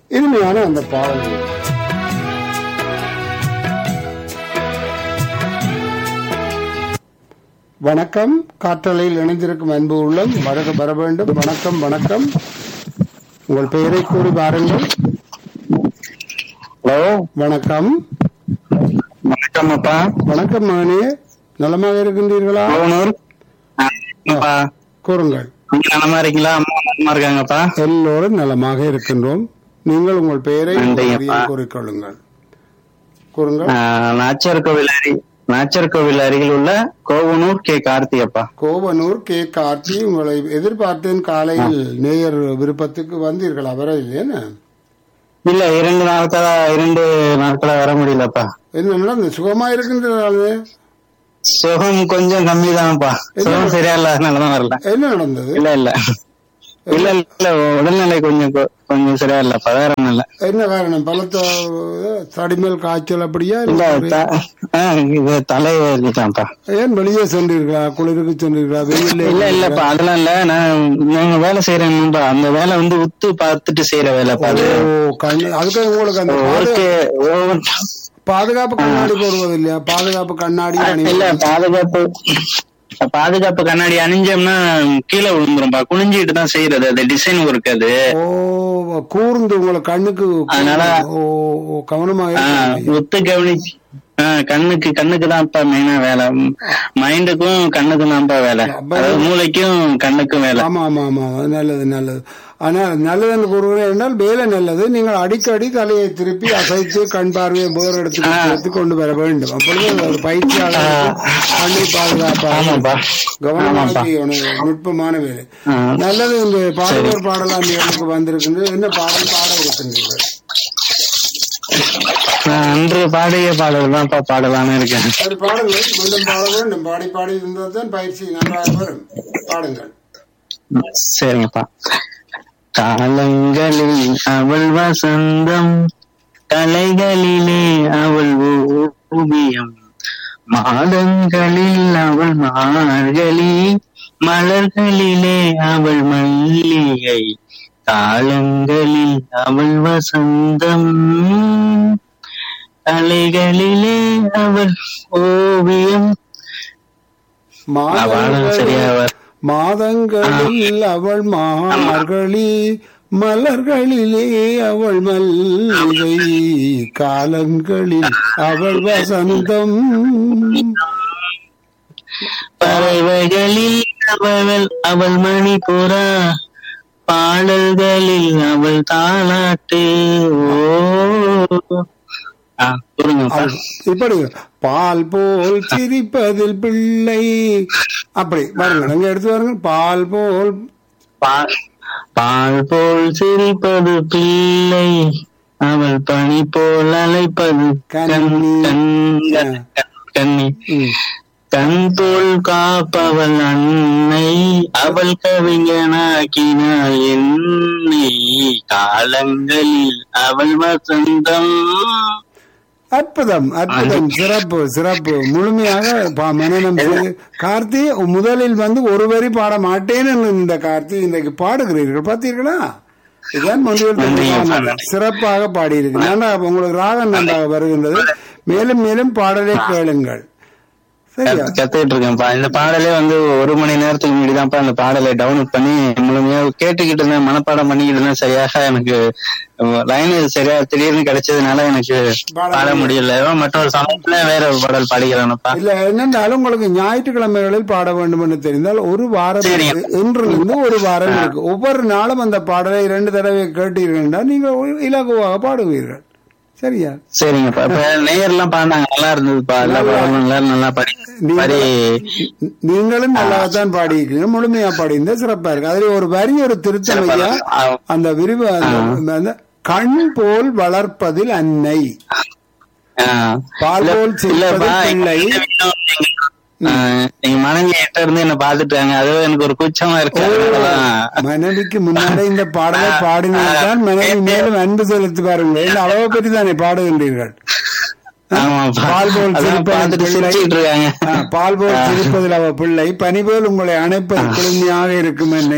இனிமையான அந்த பாடல்கள் வணக்கம் காற்றலையில் இணைந்திருக்கும் அன்பு உள்ளம் வருக வர வேண்டும் வணக்கம் வணக்கம் உங்கள் பெயரை கூறி பாருங்கள் ஹலோ வணக்கம் வணக்கம் அப்பா வணக்கம் மகனே நலமாக இருக்கின்றீர்களா பவனூர் அப்பா கூறுங்கள் நீங்க நலமா இருக்கீங்களா அம்மா நலமா இருக்காங்கப்பா எல்லோரும் நலமாக இருக்கின்றோம் நீங்கள் உங்கள் பெயரை நன்றிங்கப்பா. கூறிக்கொள்ளுங்கள் கூறுங்கள் ஆஹ், நாச்சியார் கோவில் அருகி நாச்சியார் கோவில் அருகில் உள்ள கோவனூர் கே கார்த்தி அப்பா கோவனூர் கே கார்த்தி உங்களை எதிர்பார்த்தேன் காலையில் நேயர் விருப்பத்துக்கு வந்தீர்கள் அவரை இல்லையா இல்ல இரண்டு நாட்களா இரண்டு நாட்களா வர முடியலப்பா என்ன நடந்து சுகமா இருக்கின்றாலே சுகம் கொஞ்சம் கம்மி தான்ப்பா சுகம் சரியா இல்லாதனாலதான் வரல என்ன நடந்தது இல்ல இல்ல இல்ல இல்ல உடல்நிலை கொஞ்சம் கொ- கொஞ்சம் சரியா இல்லப்பா வேற ஒண்ணும் இல்ல என்ன காரணம் பலத்த தடிமேல் காய்ச்சல் அப்படியா இல்ல இல்ல த- ஆஹ், இது தலைவலிதான்ப்பா ஏன் வெளியே சென்றீர்களா குளிருக்கு சென்றீர்களா வெயில்ல இல்ல இல்லப்பா அதெல்லாம் இல்ல நான் நாங்க வேலை செய்யறேன்ப்பா அந்த வேலை வந்து உத்து பார்த்துட்டு செய்யற வேலைப்பா அது ஓ கண்ணு அதுக்கு உங்களுக்கு அந்த பாது- ஒர்க்கு ஓவர் பாதுகாப்பு கண்ணாடி போடுவது இல்லையா பாதுகாப்பு கண்ணாடி அணிவது இல்ல பாதுகாப்பு பாதுகாப்பு கண்ணாடி அணிஞ்சோம்னா கீழே விழுந்துரும்பா குனிஞ்சிட்டு தான் செய்யறது அது டிசைன் ஒர்க் அது ஓ கூர்ந்து உங்களுக்கு கண்ணுக்கு அதனால- ஓ ஓ, கவனமாக ஆஹ், இருக்கணும். உத்து கவனிச்சு ஆஹ், கண்ணுக்கு கண்ணுக்கு தான்ப்பா மெயினா வேலை மைண்டுக்கும் கண்ணுக்கும் தான்ப்பா வேலை அதாவது மூளைக்கும் கண்ணுக்கும் வேலை ஆமா ஆமா ஆமா அது நல்லது நல்லது ஆனா நல்லதுன்னு கூறுகிறேன் என்றால் வேலை நல்லது நீங்கள் அடிக்கடி தலையை திருப்பி அசைத்து கண் பார்வையை வேறு இடத்துக்கு எடுத்து கொண்டு வர வேண்டும் அப்பொழுது ஒரு பயிற்சியாளர் கண்ணை பாதுகாப்பாக ஆமாப்பா கவனமாக செய்யணும். நுட்பமான வேலை ஆஹ், நல்லது இந்த பாடலர் பாடலாம் எனக்கு வந்திருக்கின்றது என்ன பாடல் பாட இருக்கின்றீர்கள் நான் அன்று பாடிய பாடல் தான்ப்பா பாடலான்னு இருக்கேன் அது பாடுங்கள் மீண்டும் பாட வேண்டும் பாடி பாடி இருந்தால் தான் பயிற்சி நன்றாக வரும் பாடுங்கள் சரிங்கப்பா காலங்களில் அவள் வசந்தம் கலைகளிலே அவள் ஓவியம் மாதங்களில் அவள் மார்கழி மலர்களிலே அவள் மல்லிகை காலங்களில் அவள் வசந்தம் கலைகளிலே அவள் ஓவியம் பாடம் சரியா மாதங்கள் வர மாதங்களில் அவள் மார்கழி மலர்களிலே அவள் மல்லிகை காலங்களில் அவள் வசந்தம் பறவைகளில் அவள் அவள் மணிப்புறா பாடல்களில் அவள் தாலாட்டு ஓ ஆ, புரியுங்கப்பா இப்படி பால் போல் சிரிப்பதில் பிள்ளை அப்படி பாருங்க அங்க எடுத்து பாருங்க பால் போல் பால் பால் போல் சிரிப்பது பிள்ளை அவள் பனி போல் அழைப்பது கண் கண்ணி. கண் கண் கண்ணி ம். கண் போல் காப்பவள் அன்னை அவள் கவிஞனாக்கினாள் என்னை காலங்களில் அவள் வசந்தம் அற்புதம் அற்புதம் சிறப்பு சிறப்பு முழுமையாக பா- மனனம் செய்து கார்த்தி முதலில் வந்து ஒரு வரி பாட மாட்டேன் என்று இந்த கார்த்தி இன்றைக்கு பாடுகிறீர்கள் பார்த்தீர்களா இதுதான் மொழியில் தமிழ் சிறப்பாக பாடியிருக்கு நன்றாக உங்களுக்கு ராகம் நன்றாக வருகின்றது மேலும் மேலும் பாடலை கேளுங்கள் சரியா கத்துக்கிட்டு இருக்கேன்ப்பா இந்த பாடலே வந்து ஒரு மணி நேரத்துக்கு முன்னாடி தான்ப்பா இந்த பாடலை டவுன்லோட் பண்ணி முழுமையா கேட்டுக்கிட்டு இருந்தேன் மனப்பாடம் பண்ணிக்கிட்டு இருந்தேன் சரியாக எனக்கு லைன் சரியா திடீர்னு கிடைச்சதுனால எனக்கு பாட முடியல மற்றொரு சமயத்துல வேற ஒரு பாடல் பாடிக்கிறேன்ப்பா இல்ல என்னென்றாலும் உங்களுக்கு ஞாயிற்றுக்கிழமைகளில் பாட வேண்டும் என்று தெரிந்தால் ஒரு வாரம் சரிங்க. இன்றிலிருந்து ஒரு வாரம் இருக்கு ஒவ்வொரு நாளும் அந்த பாடலை இரண்டு தடவை கேட்டீர்கள் என்றால் நீங்கள் ஒரு இலகுவாக பாடுவீர்கள் சரியா சரிங்கப்பா இப்ப நேயர் எல்லாம் பாடினாங்க நல்லா இருந்ததுப்பா எல்லா பாடலும் எல்லாரும் நல்லா பாடி பாடி நீ- நீங்களும் நல்லாதான் பாடியிருக்கீங்க முழுமையா பாடியிருந்தா சிறப்பா இருக்கு அதுல ஒரு வரி ஒரு திருத்தம் ஐயா ஆ, அந்த விரிவு அந்த- அந்த கண் போல் வளர்ப்பதில் அன்னை ஆ. பால் இல்ல- போல் சிரிப்பது இல்லப்பா, பிள்ளை. இந்த விஷயம் எங்க- ஆ, எங்க மனைவி என்கிட்ட இருந்து என்ன பாத்துட்டாங்க அது எனக்கு ஒரு கூச்சமா இருக்கு அதனாலதான் மனைவிக்கு முன்னாடி இந்த பாடலை பாடினால்தான் மனைவி மேலும் அன்பு செலுத்தி பாருங்கள் ஏன்னா அளவை பற்றி தானே பாடுகின்றீர்கள் ஆமாப்பா பால் போல் அதான் சிரிப்பது பாத்துட்டு பிள்ளை. சிரிச்சிட்டு இருக்காங்க ஆ, பால் போல் சிரிப்பதில் அவ பிள்ளை பனி போல் உங்களை அணைப்பது குளுமையாக இருக்கும் என்னை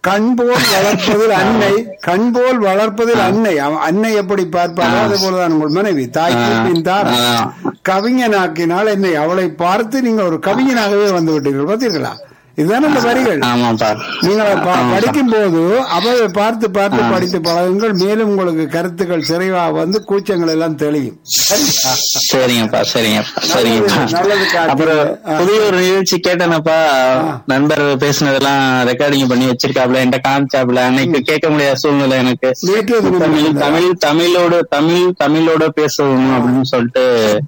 கண் போல் வளர்ப்பதில் அன்னை கண் போல் வளர்ப்பதில் அன்னை அவ- அன்னை எப்படி பார்ப்பாரோ அது போலதான் உங்கள் மனைவி தாய்க்கு பின் தார் ஆ. கவிஞனாக்கினால் என்னை அவளை பார்த்து நீங்க ஒரு கவிஞனாகவே வந்து விட்டீர்கள் பார்த்தீர்களா இதுதானே இந்த வரிகள் ஆமாப்பா நீங்கள் ப- படிக்கும் போது அவரை பார்த்து பார்த்து படித்து பழகுங்கள் மேலும் உங்களுக்கு கருத்துக்கள் சிறைவா வந்து கூச்சங்கள் எல்லாம் தெளியும் சரியா? சரிங்கப்பா சரிங்கப்பா சரிங்கப்பா நல்லது கார்த்திக். அப்புறம் ஆ. புதிய ஒரு நிகழ்ச்சி கேட்டேனப்பா நண்பர் பேசினதெல்லாம் ரெக்கார்டிங் பண்ணி வச்சிருக்காப்ல என்கிட்ட காமிச்சாப்ல அன்னைக்கு கேட்க முடியாத சூழ்நிலை எனக்கு நேற்று அது தமிழ் நிமிடம் தமிழ் தமிழோட தமிழ் தமிழோட பேசணும் அப்படின்னு சொல்லிட்டு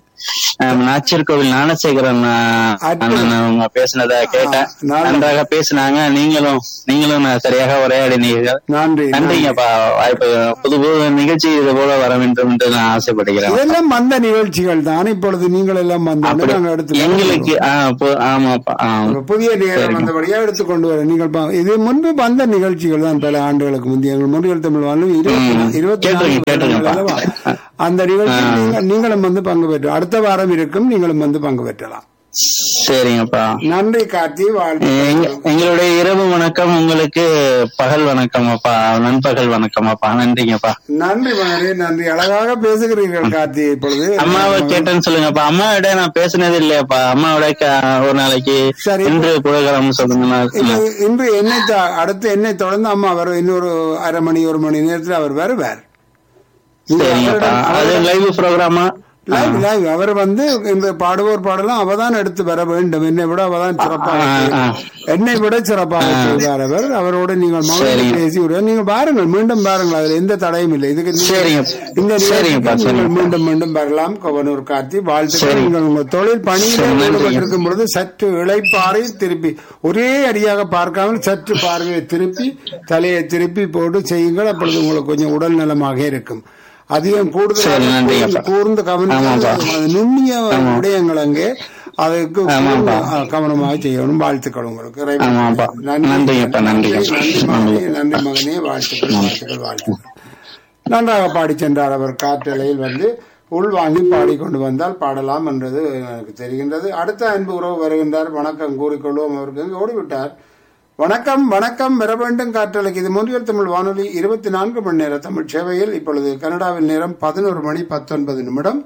அஹ், நாச்சியார் கோவில் ஞானசேகரன் அஹ், அற்புதம். அண்ணன் அவங்க பேசினதை கேட்டேன் ஆ, நல்லது. நன்றாக பேசினாங்க நீங்களும் நீங்களும் நான் சரியாக உரையாடினீர்கள் நன்றி நன்றிங்கப்பா வாய்ப்பு புது புது நிகழ்ச்சி இது போல வர வேண்டும் என்று நான் ஆசைப்படுகிறேன் இதெல்லாம் வந்த நிகழ்ச்சிகள் தான் இப்பொழுது நீங்கள் எல்லாம் வந்தோம் அப்படி நாங்கள் எடுத்து எங்களுக்கு ஆ, பு- ஆமாப்பா ஆ. ஒரு புதிய நேரம் வந்தபடியா எடுத்துக்கொண்டு வர நீங்கள் பா- இது முன்பு வந்த நிகழ்ச்சிகள் தான் பல ஆண்டுகளுக்கு முந்தைய எங்கள் முன்னில் தமிழ் வாழும் இருபத்தி இருபத்தி நான்கு கேட்டிருக்கேன், வருடங்கள் கேட்டிருக்கேன்ப்பா. அல்லவா? அந்த நிகழ்ச்சியில் நீங்கள் நீங்களும் வந்து பங்கு பெற்று அடுத்த வாரம் இருக்கும் நீங்களும் வந்து பங்கு பெற்றலாம் சரிங்கப்பா நன்றி கார்த்தி வாழ்த்து எங்க- எங்களுடைய இரவு வணக்கம் உங்களுக்கு பகல் வணக்கம் அப்பா நண்பகல் வணக்கம் அப்பா நன்றிங்கப்பா நன்றி மகனே நன்றி அழகாக பேசுகிறீர்கள் கார்த்தி இப்பொழுது அம்மாவை கேட்டேன்னு சொல்லுங்கப்பா அம்மாவிட நான் பேசினது இல்லையாப்பா அம்மாவோட க- ஒரு நாளைக்கு சரி. இன்று புரோகிராம் சொல்லுங்க இது இன்று என்னை த- அடுத்து என்னை தொடர்ந்து அம்மா வரும் இன்னொரு அரை மணி ஒரு மணி நேரத்தில் அவர் வருவார் நீங்கள் சரிங்கப்பா அவரிடம்- அது லைவ் ப்ரோக்ராமா லைவ் லைவ் அவர் வந்து இந்த பாடுவோர் பாடலாம் அவதான் எடுத்து வர வேண்டும் என்னை விட அவதான் சிறப்பாக ஆ, ஆ. என்னை விட சிறப்பாக செய்வார் அவர் அவரோடு நீங்கள் மகளிர் சரிங்க. பேசி விடுங்க. நீங்கள் பாருங்கள் மீண்டும் பாருங்கள் அதில் எந்த தடையும் இல்லை இதுக்கு நீங்கள் சரிங்க. இந்த சரிங்கப்பா, நிகழ்ச்சிக்கு நீங்கள் சரிங்க. மீண்டும் மீண்டும் வரலாம் கவனூர் கார்த்தி வாழ்த்துக்கள் சரி. நீங்கள் உங்கள் தொழில் பணியில் சரி, நன்றிங்க. ஈடுபட்டிருக்கும் பொழுது சற்று இளைப்பாறை திருப்பி ஒரே அடியாக பார்க்காமல் சற்று பார்வையை திருப்பி தலையை திருப்பி போட்டு செய்யுங்கள் அப்பொழுது உங்களுக்கு கொஞ்சம் உடல் நலமாக இருக்கும் அதிகம் சரி, கூடுதலாக நன்றிங்கப்பா. கூர்ந்து கவனித்து ஆமாப்பா. அது நுண்ணிய விடயங்கள் அங்கே அதுக்கு ஆமாப்பா. கூர்ந்து, ஆ, கவனமாக செய்யணும் வாழ்த்துக்கள் உங்களுக்கு இறைவன் ஆமாப்பா. நன்றிங்கப்பா, நன்றிங்க. நன்றி மகனே நன்றி மகனே வாழ்த்துக்கள் வாழ்த்துக்கள் வாழ்த்துக்கள் நன்றாக பாடி சென்றார் அவர் காற்றலையில் வந்து உள்வாங்கி பாடிக்கொண்டு வந்தால் பாடலாம் என்றது எனக்கு தெரிகின்றது அடுத்த அன்பு உறவு வருகின்றார் வணக்கம் கூறிக்கொள்வோம் அவருக்கு இங்கு ஓடிவிட்டார் வணக்கம் வணக்கம் பெற வேண்டும் காற்றலைக்கு இது மூன்றியல் தமிழ் வானொலி இருபத்தி நான்கு மணி நேர தமிழ் சேவையில் இப்பொழுது கனடாவில் நேரம் பதினோரு மணி பத்தொன்பது நிமிடம்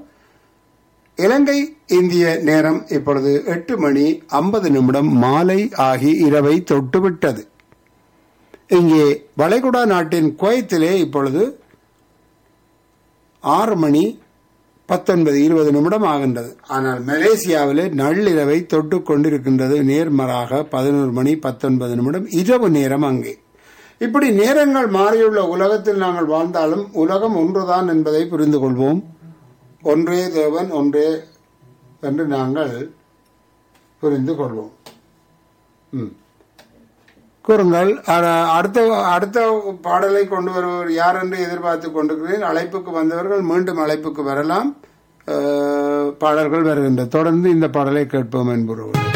இலங்கை இந்திய நேரம் இப்பொழுது எட்டு மணி ஐம்பது நிமிடம் மாலை ஆகி இரவை தொட்டுவிட்டது இங்கே வளைகுடா நாட்டின் குவைத்திலே இப்பொழுது ஆறு மணி பத்தொன்பது இருபது நிமிடம் ஆகின்றது ஆனால் மலேசியாவிலே நள்ளிரவை தொட்டு கொண்டிருக்கின்றது நேர்மறாக பதினோரு மணி பத்தொன்பது நிமிடம் இரவு நேரம் அங்கே இப்படி நேரங்கள் மாறியுள்ள உலகத்தில் நாங்கள் வாழ்ந்தாலும் உலகம் ஒன்றுதான் என்பதை புரிந்து கொள்வோம் ஒன்றே தேவன் ஒன்றே என்று நாங்கள் புரிந்து கொள்வோம் ம். கூறுங்கள் அ- அடுத்த அடுத்த பாடலை கொண்டு வருபவர் யார் என்று எதிர்பார்த்து கொண்டிருக்கிறேன் அழைப்புக்கு வந்தவர்கள் மீண்டும் அழைப்புக்கு வரலாம் அஹ், பாடல்கள் வருகின்ற தொடர்ந்து இந்த பாடலை கேட்போம் என்பவர்கள்